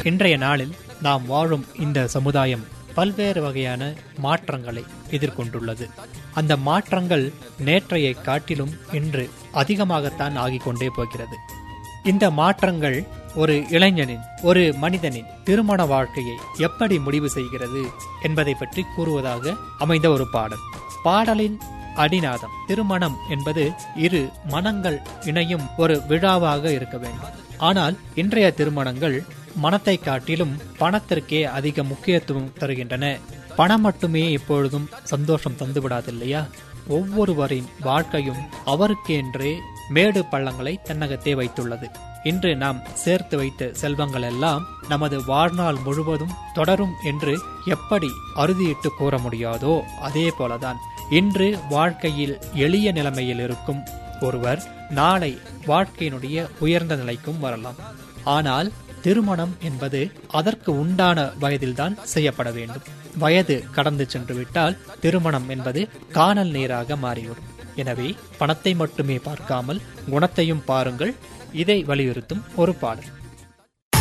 இன்றைய நாளில் நாம் வாழும் இந்த சமுதாயம் பல்வேறு வகையான மாற்றங்களை எதிர்கொண்டுள்ளது அந்த மாற்றங்கள் நேற்றையை காட்டிலும் இன்று அதிகமாகத்தான் ஆகிக் கொண்டே போகிறது இந்த மாற்றங்கள் ஒரு இளைஞனின் ஒரு மனிதனின் திருமண வாழ்க்கையை எப்படி முடிவு செய்கிறது என்பதை பற்றி கூறுவதாக அமைந்த ஒரு பாடல் பாடலின் அடிநாதம் திருமணம் என்பது இரு மனங்கள் இணையும் ஒரு விழாவாக இருக்க வேண்டும் ஆனால் இன்றைய திருமணங்கள் மனத்தை காட்டிலும் பணத்திற்கே அதிக முக்கியத்துவம் தருகின்றன பணம் மட்டுமே எப்பொழுதும் சந்தோஷம் தந்துவிடாதில்லையா ஒவ்வொருவரின் வாழ்க்கையும் அவருக்கென்றே மேடு பள்ளங்களை தன்னகத்தே வைத்துள்ளது இன்று நாம் சேர்த்து வைத்த செல்வங்கள் எல்லாம் நமது வாழ்நாள் முழுவதும் தொடரும் என்று எப்படி அறுதியிட்டு கூற முடியாதோ அதே போலதான் இன்று வாழ்க்கையில் எளிய நிலைமையில் இருக்கும் ஒருவர் நாளை வாழ்க்கையினுடைய உயர்ந்த நிலைக்கும் வரலாம் ஆனால் திருமணம் என்பது அதற்கு உண்டான வயதில்தான் செய்யப்பட வேண்டும் வயது கடந்து சென்று விட்டால் திருமணம் என்பது காணல் நீராக மாறிவிடும் எனவே பணத்தை மட்டுமே பார்க்காமல் குணத்தையும் பாருங்கள் இதை வலியுறுத்தும் ஒரு பாடல்